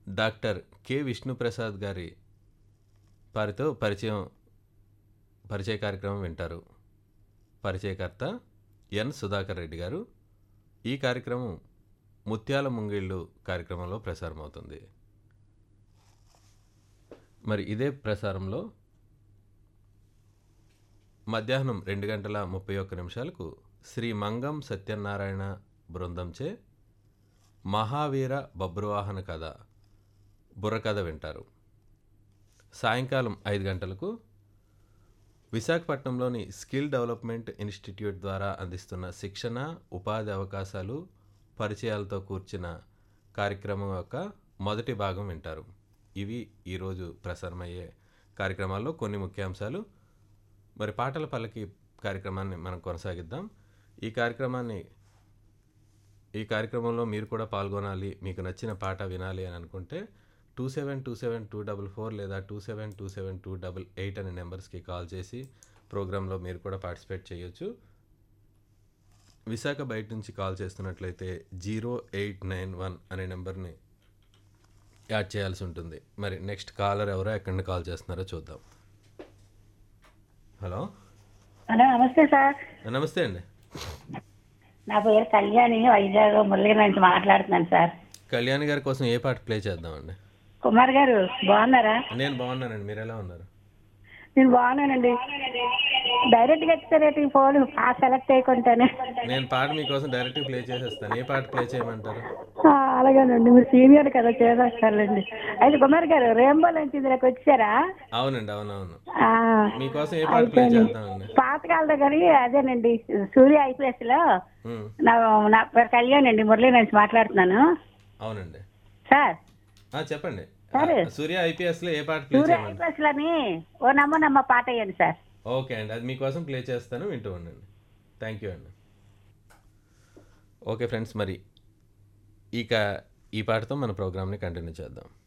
Doctor K Vishnu Prasad గారి వారితో పరిచయం పరిచయ కార్యక్రమం వింటారు పరిచయకర్త ఎన్ సుధాకర్ రెడ్డి గారు ఈ కార్యక్రమం ముత్యాల ముంగిళ్ళు కార్యక్రమంలో ప్రసారమవుతుంది మరి ఇదే ప్రసారంలో మధ్యాహ్నం రెండు గంటల ముప్పై ఒక్క నిమిషాలకు శ్రీ మంగం సత్యనారాయణ బృందంచే మహావీర బబ్రువాహన కథ బుర్రకథ వింటారు సాయంకాలం ఐదు గంటలకు విశాఖపట్నంలోని స్కిల్ డెవలప్మెంట్ ఇన్స్టిట్యూట్ ద్వారా అందిస్తున్న శిక్షణ ఉపాధి అవకాశాలు పరిచయాలతో కూర్చిన కార్యక్రమం యొక్క మొదటి భాగం వింటారు ఇవి ఈరోజు ప్రసారమయ్యే కార్యక్రమాల్లో కొన్ని ముఖ్యాంశాలు మరి పాటల పల్లకి కార్యక్రమాన్ని మనం కొనసాగిద్దాం ఈ కార్యక్రమాన్ని ఈ కార్యక్రమంలో మీరు కూడా పాల్గొనాలి మీకు నచ్చిన పాట వినాలి అని అనుకుంటే two seven two seven two double four లేదా two seven two seven two double eight అనే నెంబర్స్కి కాల్ చేసి ప్రోగ్రాంలో మీరు కూడా పార్టిసిపేట్ చేయొచ్చు విశాఖ బయట నుంచి కాల్ చేస్తున్నట్లయితే జీరో ఎయిట్ నైన్ వన్ అనే నెంబర్ని యాడ్ చేయాల్సి ఉంటుంది మరి నెక్స్ట్ కాలర్ ఎవరో ఎక్కడి నుండి కాల్ చేస్తున్నారో చూద్దాం హలో హలో నమస్తే సార్ నమస్తే అండి నా పేరు కళ్యాణి వైజాగ్ మురళి నుంచి మాట్లాడుతున్నాను సార్ కళ్యాణ్ గారి కోసం ఏ పాట ప్లే చేద్దామండి కుమార్ గారు బాగున్నారా నేను బాగున్నానండి మీరు ఎలా ఉన్నారు నేను బాగున్నానండి డైరెక్ట్ గా ఇచ్చారేంటి ఫోన్ ఆ సెలెక్ట్ చేయకుండానే నేను పాట మీకోసం డైరెక్ట్ ప్లే చేసేస్తాను ఏ పాట ప్లే చేయమంటారు ఆ, అలాగేనండి మీరు సీనియర్ కదా చేసేస్తారులేండి అయితే కుమార్ గారు రెయిన్బో నుంచి ఇందులోకి వచ్చారా అవునండి అవునవును ఆ, మీకోసం ఏ పాట ప్లే చేద్దామండి పాతకాలతో కానీ అదేనండి సూర్య ఐపీఎస్ లో ఉమ్, నా నా పేరు కళ్యాణ్ అండి మురళి నుంచి మాట్లాడుతున్నాను అవునండి సార్ ఆ, చెప్పండి సరే. ఆ, సూర్య ఐపీఎస్ లో ఏ పాట ప్లే సూర్య చేయమంటారు ఐపీఎస్ లని ఓ నమ్మ నమ్మ పాట అయ్యండి సార్ ఓకే అండి అది మీకోసం ప్లే చేస్తాను వింటూ ఉండండి థ్యాంక్ యూ అండి ఓకే ఫ్రెండ్స్ మరి ఇక ఈ పాటతో మన ప్రోగ్రామ్ని కంటిన్యూ చేద్దాం